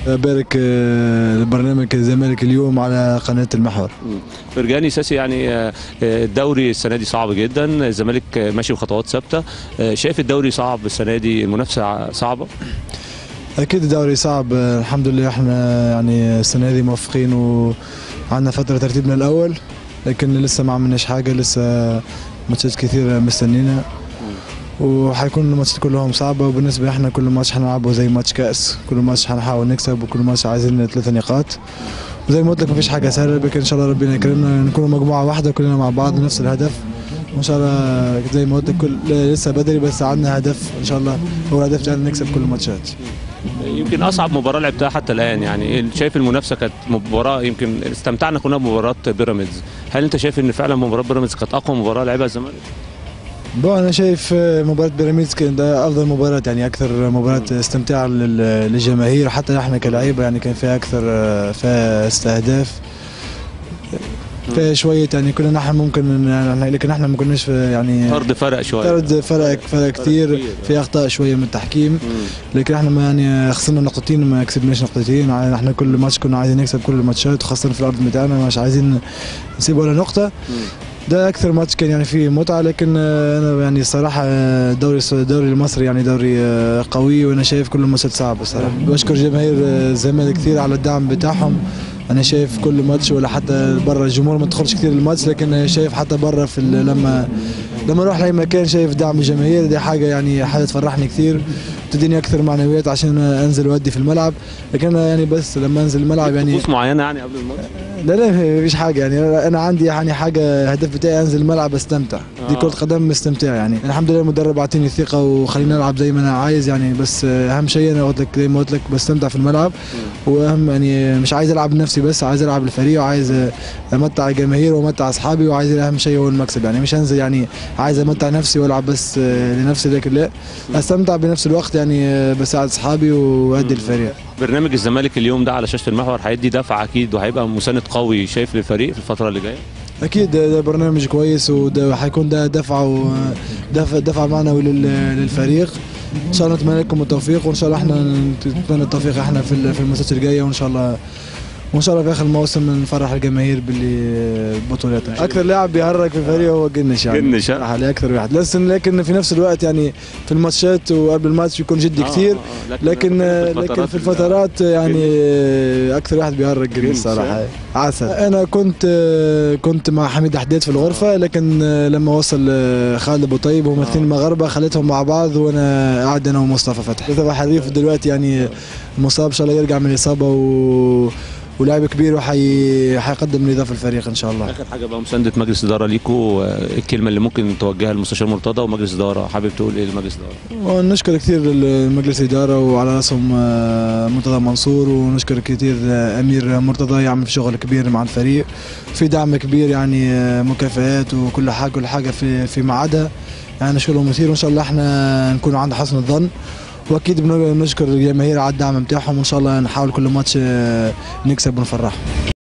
بارك آه، برنامج الزمالك اليوم على قناه المحور فرجاني ساسي يعني آه، آه، الدوري السنه دي صعب جدا الزمالك آه، ماشي بخطوات ثابته آه، شايف الدوري صعب السنه دي المنافسه صعبه اكيد الدوري صعب آه، الحمد لله احنا يعني السنه دي موفقين وعندنا فتره ترتيبنا الاول لكن لسه ما عملناش حاجه لسه ماتشات كثيره مستنينا وحيكون الماتشات كلهم صعبه وبالنسبه احنا كل ماتش حنلعبه زي ماتش كاس كل ماتش حنحاول نكسب وكل ماتش عايزين ثلاثة نقاط وزي ما قلت لك مفيش حاجه سهله لكن ان شاء الله ربنا يكرمنا نكون مجموعه واحده كلنا مع بعض نفس الهدف وان شاء الله زي ما قلت لك كل لسه بدري بس عندنا هدف ان شاء الله هو الهدف بتاعنا نكسب كل الماتشات يمكن اصعب مباراه لعبتها حتى الان يعني إيه شايف المنافسه كانت مباراه يمكن استمتعنا كلنا بمباراه بيراميدز هل انت شايف ان فعلا مباراه بيراميدز كانت اقوى مباراه لعبها الزمالك بو انا شايف آه، مباراه بيراميدز كان ده افضل مباراه يعني اكثر مباراه استمتاع لل- للجماهير حتى احنا كلعيبه يعني كان فيها اكثر آه، فيها استهداف فيها شويه يعني كنا نحن ممكن إن- لكن احنا ما كناش في يعني طرد فرق شويه طرد فرق فرق كثير كتير. في اخطاء شويه من التحكيم لكن احنا ما يعني خسرنا نقطتين ما كسبناش نقطتين يعني احنا كل ماتش كنا عايزين نكسب كل الماتشات وخاصه في الارض بتاعنا مش عايزين نسيب ولا نقطه ده اكثر ماتش كان يعني فيه متعه لكن آه، انا يعني الصراحه آه، الدوري الدوري المصري يعني دوري آه، قوي وانا شايف كل الماتشات صعبه الصراحه بشكر جماهير آه، الزمالك كثير على الدعم بتاعهم انا شايف كل ماتش ولا حتى برا الجمهور ما تدخلش كثير الماتش لكن شايف حتى برا في ال- لما لما اروح لاي مكان شايف دعم الجماهير دي حاجه يعني حاجه تفرحني كثير تديني اكثر معنويات عشان انزل وادي في الملعب لكن انا يعني بس لما انزل الملعب يعني طقوس معينه يعني قبل الماتش لا لا مفيش حاجه يعني انا عندي يعني حاجه هدف بتاعي انزل الملعب استمتع دي آه. كره قدم استمتاع يعني الحمد لله المدرب اعطيني الثقه وخليني العب زي ما انا عايز يعني بس اهم شيء انا قلت لك زي ما قلت لك بستمتع في الملعب واهم يعني مش عايز العب لنفسي بس عايز العب للفريق وعايز امتع الجماهير وامتع اصحابي وعايز اهم شيء هو المكسب يعني مش هنزل يعني عايز امتع نفسي والعب بس لنفسي لكن لا استمتع بنفس الوقت يعني بساعد اصحابي وادي الفريق برنامج الزمالك اليوم ده على شاشه المحور هيدي دفعه اكيد وهيبقى مساند قوي شايف للفريق في الفتره اللي جايه اكيد ده, ده برنامج كويس وده حيكون ده دفعه و- دفع دفع معنوي لل- للفريق ان شاء الله نتمنى لكم التوفيق وان شاء الله احنا نتمنى التوفيق احنا في ال- في الماتشات الجايه وان شاء الله وان شاء الله في اخر الموسم نفرح الجماهير باللي بطولات اكثر لاعب بيهرج في الفريق هو جنش يعني جنش، ها؟ صراحة اكثر واحد لكن لكن في نفس الوقت يعني في الماتشات وقبل الماتش يكون جدي آه، كثير آه، آه. لكن في لكن في ال- الفترات يعني اكثر واحد بيهرج جدا جنس، الصراحه عسل انا كنت كنت مع حميد حديد في الغرفه لكن لما وصل خالد ابو طيب هم الاثنين مغاربه خليتهم مع بعض وانا قاعد انا ومصطفى فتحي مصطفى حريف دلوقتي يعني مصاب ان شاء الله يرجع من الاصابه و ولاعب كبير وحي حيقدم الاضافه الفريق ان شاء الله اخر حاجه بقى مسانده مجلس اداره ليكوا آه، الكلمه اللي ممكن توجهها للمستشار مرتضى ومجلس اداره حابب تقول ايه لمجلس اداره ونشكر كثير مجلس الإدارة وعلى رأسهم آه، مرتضى منصور ونشكر كثير آه، أمير مرتضى يعمل في شغل كبير مع الفريق في دعم كبير يعني آه، مكافآت وكل حاجة كل حاجة في في ميعادها يعني نشكرهم كثير وإن شاء الله احنا نكون عند حسن الظن واكيد بنشكر الجماهير على الدعم بتاعهم وان شاء الله نحاول كل ماتش آه، نكسب ونفرحهم